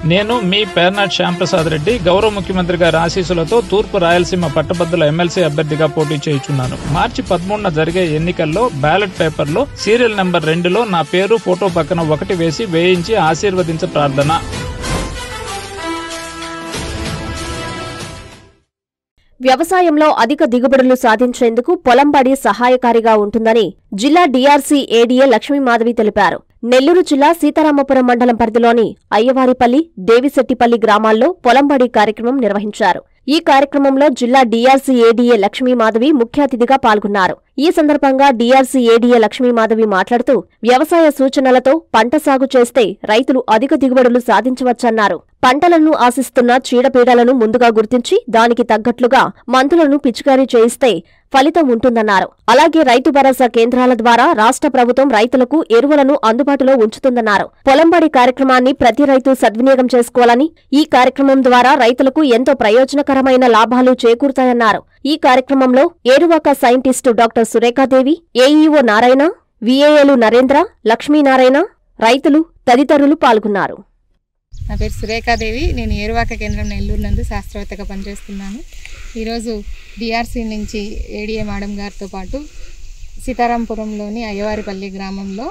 నేను మీ పేర్నాట్ శ్యాంప్రసాద్ రెడ్డి గౌరవ ముఖ్యమంత్రి గారి ఆశీస్సులతో తూర్పు రాయలసీమ పట్టభద్రుల ఎమ్మెల్సీ అభ్యర్థిగా పోటీ చేయుచున్నాను మార్చి పదమూడున జరిగే ఎన్నికల్లో బ్యాలెట్ పేపర్లో సీరియల్ నెంబర్ రెండులో నా పేరు ఫోటో పక్కన ఒకటి వేసి వేయించి ఆశీర్వదించ ప్రార్థన వ్యవసాయంలో అధిక దిగుబడులు సాధించేందుకు పొలంబడి సహాయకారిగా ఉంటుందని జిల్లా డీఆర్సీ ఏడీఏ లక్ష్మీమాధవి తెలిపారు నెల్లూరు జిల్లా సీతారామపురం మండలం పరిధిలోని అయ్యవారిపల్లి దేవిశెట్టిపల్లి గ్రామాల్లో పొలంబడి కార్యక్రమం నిర్వహించారు ఈ కార్యక్రమంలో జిల్లా డీఆర్సీ ఏడీఏ లక్ష్మీమాధవి ముఖ్య అతిథిగా పాల్గొన్నారు ఈ సందర్భంగా డీఆర్సీ ఏడీఏ లక్ష్మీమాధవి మాట్లాడుతూ వ్యవసాయ సూచనలతో పంట సాగు చేస్తే రైతులు అధిక దిగుబడులు సాధించవచ్చన్నారు పంటలను ఆశిస్తున్న చీడపీడలను ముందుగా గుర్తించి దానికి తగ్గట్లుగా మందులను పిచికారీ చేయిస్తే ఫలితం ఉంటుందన్నారు అలాగే రైతు భరోసా కేంద్రాల ద్వారా రాష్ట్ర ప్రభుత్వం రైతులకు ఎరువులను అందుబాటులో ఉంచుతుందన్నారు పొలంబడి కార్యక్రమాన్ని ప్రతి రైతు సద్వినియోగం చేసుకోవాలని ఈ కార్యక్రమం ద్వారా రైతులకు ఎంతో ప్రయోజనకరమైన లాభాలు చేకూరుతాయన్నారు ఈ కార్యక్రమంలో Eruvaka scientist doctor Surekha Devi AEO Narayana విఏఏలు నరేంద్ర లక్ష్మీనారాయణ రైతులు తదితరులు పాల్గొన్నారు నా పేరు సురేఖాదేవి నేను ఏరువాక కేంద్రం నెల్లూరు నందు శాస్త్రవేత్తగా పనిచేస్తున్నాను ఈరోజు డిఆర్సీ నుంచి ఏడిఏ మేడం గారితో పాటు సీతారాంపురంలోని అయ్యవారిపల్లి గ్రామంలో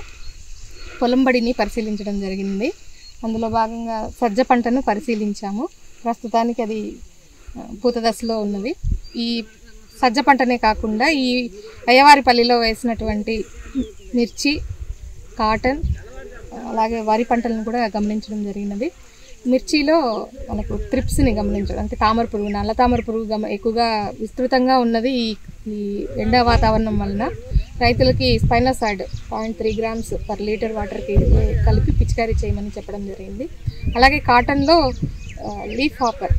పొలంబడిని పరిశీలించడం జరిగింది అందులో భాగంగా సజ్జ పంటను పరిశీలించాము ప్రస్తుతానికి అది ఆ, పూత దశలో ఉన్నది ఈ సజ్జ పంటనే కాకుండా ఈ అయ్యవారిపల్లిలో వేసినటువంటి మిర్చి కాటన్ అలాగే వరి పంటలను కూడా గమనించడం జరిగినది మిర్చిలో మనకు త్రిప్స్ని గమనించడం అంటే తామర పురుగు నల్ల తామర పురుగు గమ ఎక్కువగా విస్తృతంగా ఉన్నది ఈ ఈ ఎండ వాతావరణం వలన రైతులకి spinosad point three grams per litre వాటర్కి కలిపి పిచికారీ చేయమని చెప్పడం జరిగింది అలాగే కాటన్లో లీఫ్ హాపర్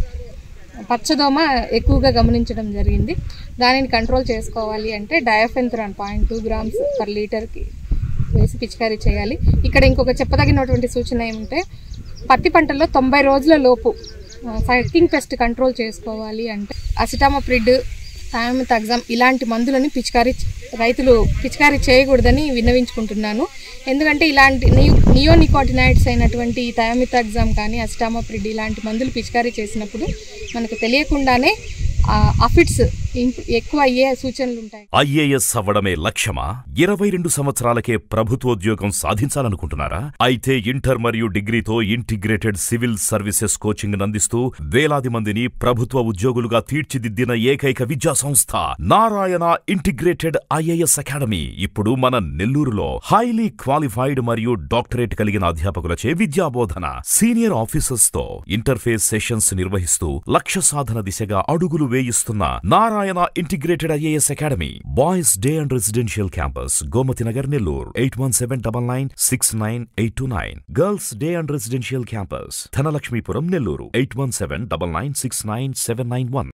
పచ్చదోమ ఎక్కువగా గమనించడం జరిగింది దానిని కంట్రోల్ చేసుకోవాలి అంటే diafenthiuron point two grams per లీటర్కి వేసి పిచికారీ చేయాలి ఇక్కడ ఇంకొక చెప్పదగినటువంటి సూచన ఏమంటే పత్తి పంటల్లో తొంభై రోజుల లోపు సైకింగ్ పెస్ట్ కంట్రోల్ చేసుకోవాలి అంటే అసిటామప్రిడ్ థాయమితాగ్జామ్ ఇలాంటి మందులని పిచికారీ రైతులు పిచికారీ చేయకూడదని విన్నవించుకుంటున్నాను ఎందుకంటే ఇలాంటి నియో నియోనికోటినైడ్స్ అయినటువంటి ఈ థయామితాగ్జామ్ కానీ అసిటామప్రిడ్ ఇలాంటి మందులు పిచికారీ చేసినప్పుడు మనకు తెలియకుండానే అఫిడ్స్ ఎక్కువ అయ్యే సూచనలు ఉంటాయి ఐఏఎస్ అవ్వడమే లక్ష్యమా ఇరవై రెండు సంవత్సరాలకే ప్రభుత్వోద్యోగం సాధించాలనుకుంటున్నారా అయితే ఇంటర్ మరియు డిగ్రీతో ఇంటిగ్రేటెడ్ సివిల్ సర్వీసెస్ కోచింగ్ అందిస్తూ వేలాది మందిని ప్రభుత్వ ఉద్యోగులుగా తీర్చిదిద్దిన ఏకైక విద్యా సంస్థ నారాయణ ఇంటిగ్రేటెడ్ ఐఏఎస్ అకాడమీ ఇప్పుడు మన నెల్లూరులో హైలీ క్వాలిఫైడ్ మరియు డాక్టరేట్ కలిగిన అధ్యాపకులచే విద్యాబోధన సీనియర్ ఆఫీసర్స్ తో ఇంటర్ఫేస్ సెషన్స్ నిర్వహిస్తూ లక్ష్య సాధన దిశగా అడుగులు వేయిస్తున్న Narayana integrated IAS academy boys day and residential campus Gomathi Nagar Nellore eight one seven double nine six nine eight two nine girls day and residential campus Dhanalakshmipuram Nellore eight one seven double nine six nine seven nine one